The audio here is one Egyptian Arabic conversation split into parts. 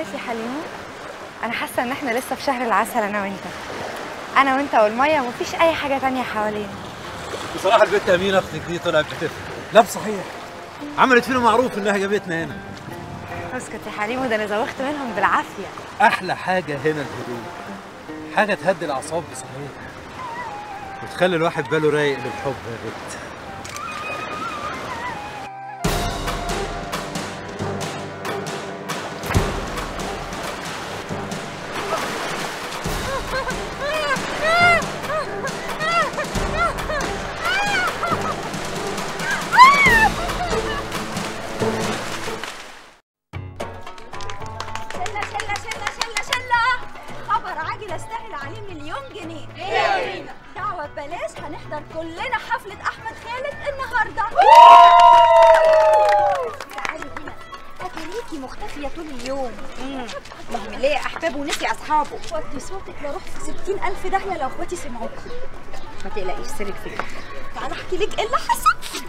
عارف يا حليمو انا حاسه ان احنا لسه في شهر العسل انا وانت انا وانت والميه ومفيش اي حاجه تانية حوالينا بصراحه البنت امينه اختك دي طلعت بتفهم لا بصحيح عملت فينا معروف انها جابتنا هنا اسكت يا حليمو ده انا زوغت منهم بالعافيه احلى حاجه هنا الهدوء حاجه تهدي الاعصاب بصحيح وتخلي الواحد باله رايق للحب يا بنت شلة شلة شلة شلة شلة خبر عاجل استاهل عليه مليون جنيه ايه يا رينا دعوة ببلاش هنحضر كلنا حفلة أحمد خالد النهاردة تعالي هنا أتاريكي مختفية طول اليوم ما هو ليه احبابه ونسي اصحابه وطي صوتك لا روح في ستين ألف داهية لو اخواتي سمعوكي ما تقلقيش سيرك فيك تعالى احكي لك ايه اللي حصل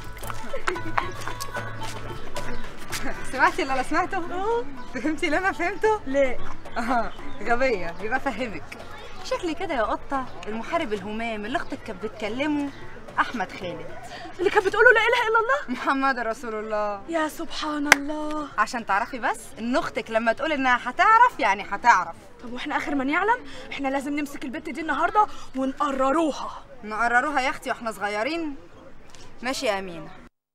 سمعتي اللي انا سمعته فهمتي اللي انا فهمته ليه اه غبيه يبقى فهمك شكلي كده يا قطه المحارب الهمام اللي اختك كانت بتكلمه احمد خالد اللي كانت بتقوله لا إله إلا الله محمد رسول الله يا سبحان الله عشان تعرفي بس ان اختك لما تقول انها هتعرف يعني هتعرف طب واحنا آخر من يعلم احنا لازم نمسك البت دي النهاردة ونقرروها نقرروها يا اختي واحنا صغيرين ماشي يا امينه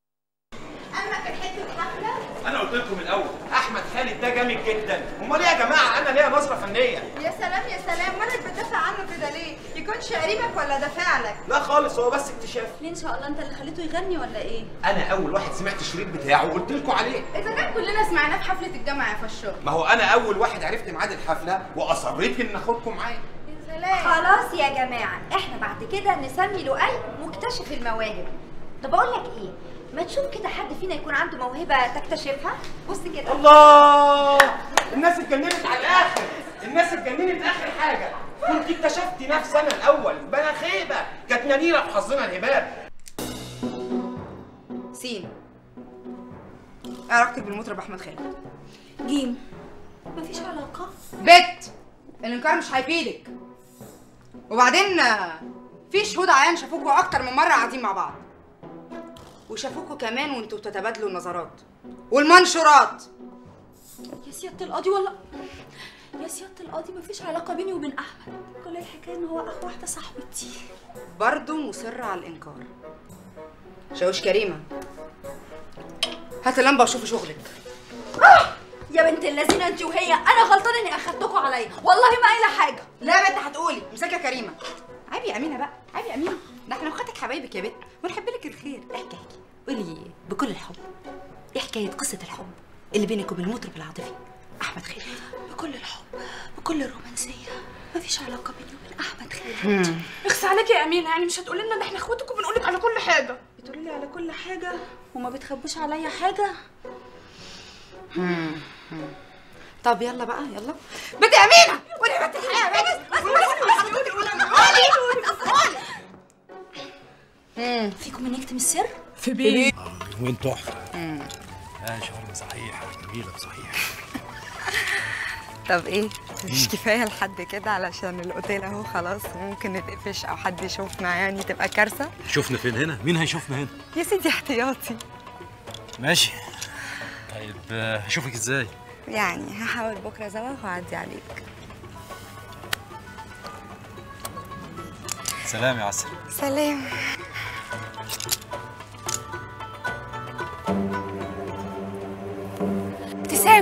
انا قلت لكم الاول احمد خالد ده جامد جدا امال ايه يا جماعه انا ليا نظره فنيه يا سلام يا سلام مالك بتدافع عنه كده ليه يكونش قريبك ولا دافع لك لا خالص هو بس اكتشاف ليه ان شاء الله انت اللي خليته يغني ولا ايه انا اول واحد سمعت الشريط بتاعه وقلت لكم عليه اذا كان كلنا سمعناه في حفله الجامعه يا فشار ما هو انا اول واحد عرفت ميعاد الحفله واصريت ان اخدكم معايا خلاص يا جماعة احنا بعد كده نسمي لؤي مكتشف المواهب طب اقول لك ايه ما تشوف كده حد فينا يكون عنده موهبة تكتشفها بص كده الله الناس اتجننت على الاخر الناس اتجننت اخر حاجه كنت اكتشفت نفسي انا الاول بلا خيبه كانت نميره في حظنا الهباب سين ايه علاقتك بالمطرب احمد خالد جيم مفيش علاقة بت الانكار مش هيفيدك وبعدين آه، في شهود عيان شافوكوا اكتر من مره قاعدين مع بعض وشافوكوا كمان وانتوا بتتبادلوا النظرات والمنشورات يا سيادة القاضي والله يا سيادة القاضي مفيش علاقة بيني وبين أحمد كل الحكاية إن هو أخو واحدة صاحبتي برضه مصرة على الإنكار شاوش كريمة هات اللمبة وشوفي شغلك يا بنت اللذينة أنت وهي أنا غلطانة إني أخدتكوا عليا والله ما قايلة حاجة لا ما انت هتقولي امسكي يا كريمة عيب يا أمينة بقى عيب يا أمينة ده احنا اخواتك حبايبك يا بنت ونحب لك الخير احكي احكي قولي بكل الحب ايه حكايه قصه الحب اللي بينك وبين المطرب العاطفي احمد خالد بكل الحب بكل الرومانسية مفيش علاقة بيني وبين أحمد خالد اخسى عليك يا أمينة يعني مش هتقولي لنا إن إحنا إخواتك وبنقولك على كل حاجة بتقولي لي على كل حاجة وما بتخبوش عليا حاجة طب يلا بقى يلا بنت يا أمينة قولي يا بنت الحقيقة بس بس بس قولي فيكم من يكتم السر وين تحفه يا شهر صحيح جميله صحيح طب ايه مش كفايه لحد كده علشان الاوتيل اهو خلاص ممكن نتقفش او حد يشوفنا يعني تبقى كارثه شوفنا فين هنا مين هيشوفنا هنا يا سيدي احتياطي ماشي طيب آه، هشوفك ازاي يعني هحاول بكره زوا واعدي عليك سلام يا عسل سلام ابتسام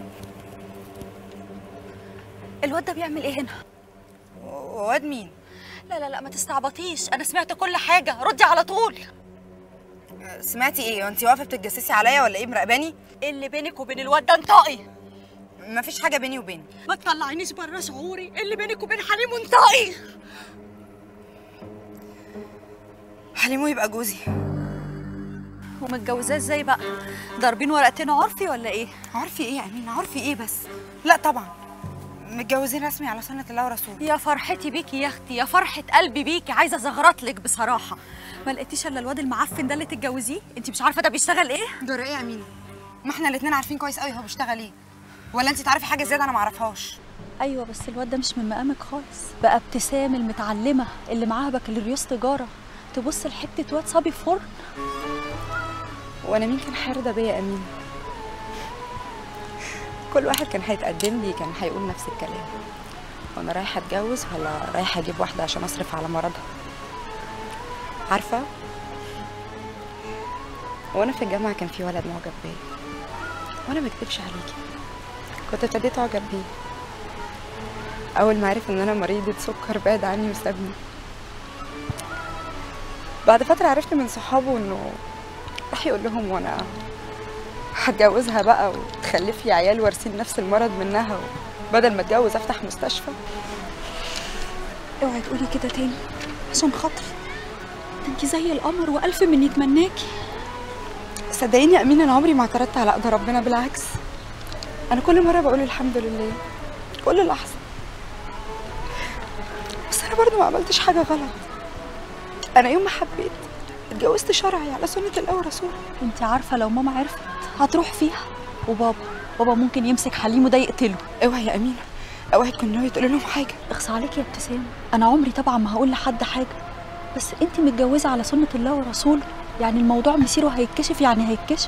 الواد ده بيعمل ايه هنا؟ وواد مين لا لا لا ما تستعبطيش انا سمعت كل حاجة ردي على طول سمعتي ايه وانت واقفه بتتجسسي عليا ولا ايه مراقباني إيه اللي بينك وبين الواد ده انطقي مفيش حاجه بيني وبينه ما تطلعينيش بره شعوري إيه اللي بينك وبين حليم انطقي حليمو يبقى جوزي ومتجوزاه ازاي بقى؟ ضاربين ورقتين عرفي ولا ايه؟ عارفي ايه يا امينه عارفي ايه بس لا طبعا متجوزين رسمي على سنه الله ورسوله يا فرحتي بيكي يا اختي يا فرحة قلبي بيكي عايزة ازغرط لك بصراحة ما لقيتيش الا الواد المعفن ده اللي تتجوزيه؟ انت مش عارفة ده بيشتغل ايه؟ دور ايه يا امينه ما احنا الاتنين عارفين كويس قوي هو بيشتغل ايه ولا انت تعرفي حاجه زياده انا ما اعرفهاش ايوه بس الواد ده مش من مقامك خالص بقى ابتسام المتعلمه اللي معاها بكالوريوس تجاره تبص لحته واد صبي فرن وانا مين كان هيرضى بيا يا امين كل واحد كان هيتقدم لي كان هيقول نفس الكلام وانا رايحه اتجوز ولا رايحه اجيب واحده عشان اصرف على مرضها عارفه وانا في الجامعه كان في ولد معجب بيا وانا ما اكدبش عليكي كنت ابتديت اعجب بيه اول ما عرف ان انا مريضه سكر بعد عني وسابني بعد فتره عرفت من صحابه انه راح يقول لهم وانا هتجوزها بقى وتخلف لي عيال وارثين نفس المرض منها بدل ما اتجوز افتح مستشفى اوعي تقولي كده تاني عشان خاطري ده انت زي القمر والف من يتمناكي صدقيني يا امين انا عمري ما اعترضت على قدر ربنا بالعكس انا كل مره بقول الحمد لله كل لحظه بس انا برضو ما عملتش حاجه غلط انا يوم ما حبيت اتجوزت شرعي على سنه الله ورسوله انت عارفه لو ماما عرفت هتروح فيها وبابا بابا ممكن يمسك حليم وده يقتله اوعي يا امينه اوعي تكون ناويه تقولي لهم حاجه اخص عليكي يا ابتسام انا عمري طبعا ما هقول لحد حاجه بس انت متجوزه على سنه الله ورسوله يعني الموضوع مصيره هيتكشف يعني هيتكشف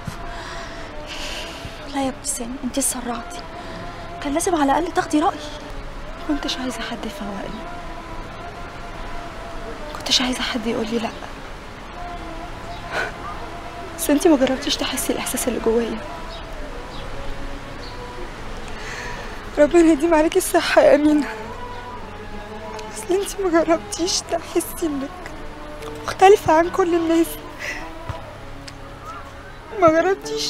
لا يا ابتسام انت اتسرعتي كان لازم على الاقل تاخدي رايي كنتش عايزه حد يفوقني كنتش عايزه حد يقول لي لا بس انتي ما جربتيش تحسي الاحساس اللي جوايا ربنا يديم عليكي الصحة يا أمينة أصل انتي ما جربتيش تحسي إنك مختلفة عن كل الناس ما جربتيش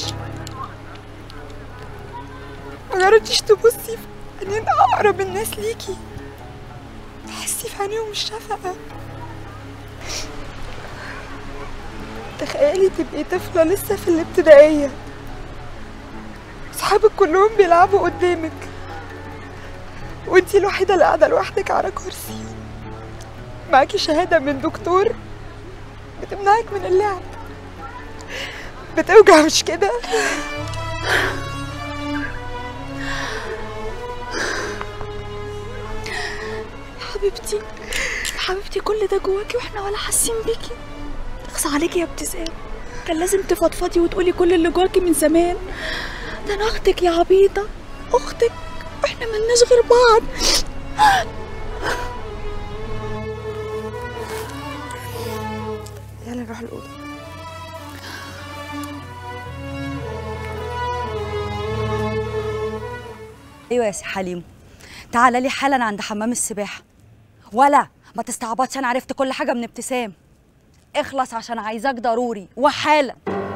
ما جربتيش تبصي في عينين أقرب الناس ليكي تحسي في عينيهم الشفقة تخيلي تبقي طفلة لسه في الابتدائية صحابك كلهم بيلعبوا قدامك وانتي الوحيدة اللي قاعدة لوحدك على كرسي معاكي شهادة من دكتور بتمنعك من اللعب بتوجع مش كده يا حبيبتي يا حبيبتي كل ده جواكي واحنا ولا حاسين بيكي اخص عليكي يا ابتسام كان لازم تفضفضي وتقولي كل اللي جواكي من زمان ده انا اختك يا عبيطه اختك واحنا ملناش غير بعض يلا نروح الأوضة ايوه يا سي حليم تعالى لي حالا عند حمام السباحه ولا ما تستعبطش انا عرفت كل حاجه من ابتسام اخلص عشان عايزاك ضروري وحالا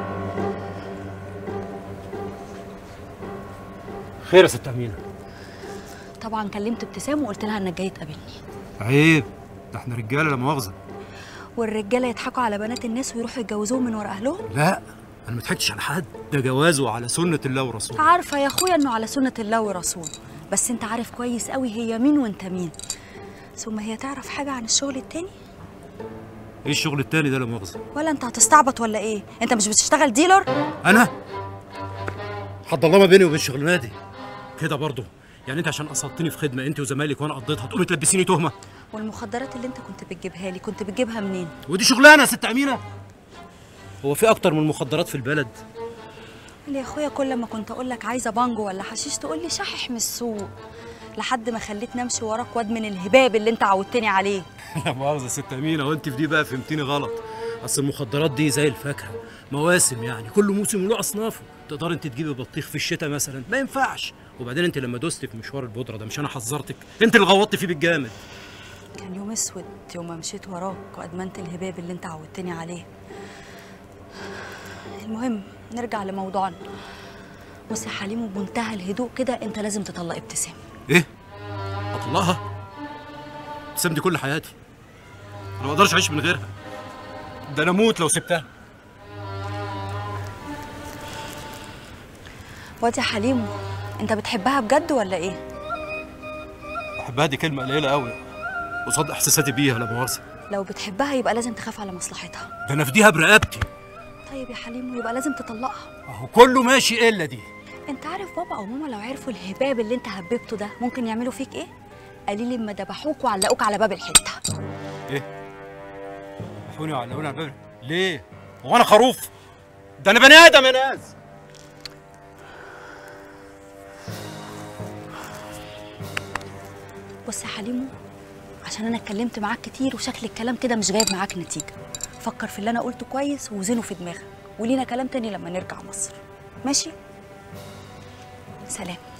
خير يا ست امينه طبعا كلمت ابتسام وقلت لها انك جاي تقابلني عيب ده احنا رجاله لا مؤاخذه والرجاله يضحكوا على بنات الناس ويروحوا يتجوزوهم من ورا اهلهم لا انا ما ضحكتش على حد ده جوازه على سنه الله ورسوله عارفه يا اخويا انه على سنه الله ورسوله بس انت عارف كويس قوي هي مين وانت مين ثم هي تعرف حاجه عن الشغل التاني ايه الشغل التاني ده لا مؤاخذه ولا انت هتستعبط ولا ايه انت مش بتشتغل ديلر انا حد الله ما بيني وبين شغلانتي كده برضه يعني انت عشان قصدتني في خدمه انت وزمايلك وانا قضيتها تقومي تلبسيني تهمه والمخدرات اللي انت كنت بتجيبها لي كنت بتجيبها منين ودي شغلانه يا ست امينه هو في اكتر من المخدرات في البلد اللي يا اخويا كل ما كنت اقول لك عايزه بانجو ولا حشيش تقول لي شحح من السوق لحد ما خليتني امشي وراك واد من الهباب اللي انت عودتني عليه لا مؤاخذه يا ست امينه وانت في دي بقى فهمتيني غلط اصل المخدرات دي زي الفاكهه مواسم يعني كل موسم له اصنافه تقدر انت تجيبي بطيخ في الشتاء مثلا ما ينفعش وبعدين انت لما دوست في مشوار البودره ده مش انا حذرتك انت اللي غوطت فيه بالجامد كان يوم اسود يوم ما مشيت وراك وادمنت الهباب اللي انت عودتني عليه المهم نرجع لموضوعنا بص يا حليم وبمنتهى الهدوء كده انت لازم تطلق ابتسام ايه اطلقها ابتسام دي كل حياتي انا ما اقدرش اعيش من غيرها ده انا اموت لو سبتها واد يا حليم انت بتحبها بجد ولا ايه بحبها دي كلمه قليله قوي قصاد احساساتي بيها لا مؤاخذه لو بتحبها يبقى لازم تخاف على مصلحتها ده انا افديها برقبتي طيب يا حليم يبقى لازم تطلقها اهو كله ماشي الا دي انت عارف بابا او ماما لو عرفوا الهباب اللي انت هببته ده ممكن يعملوا فيك ايه قليل ما ذبحوك وعلقوك على باب الحته ايه حوني وعلقوني على الباب ليه هو انا خروف ده انا بني ادم يا ناس بص يا حليمو عشان انا اتكلمت معاك كتير وشكل الكلام كده مش جايب معاك نتيجه فكر في اللي انا قلته كويس ووزنه في دماغك ولينا كلام تاني لما نرجع مصر ماشي سلام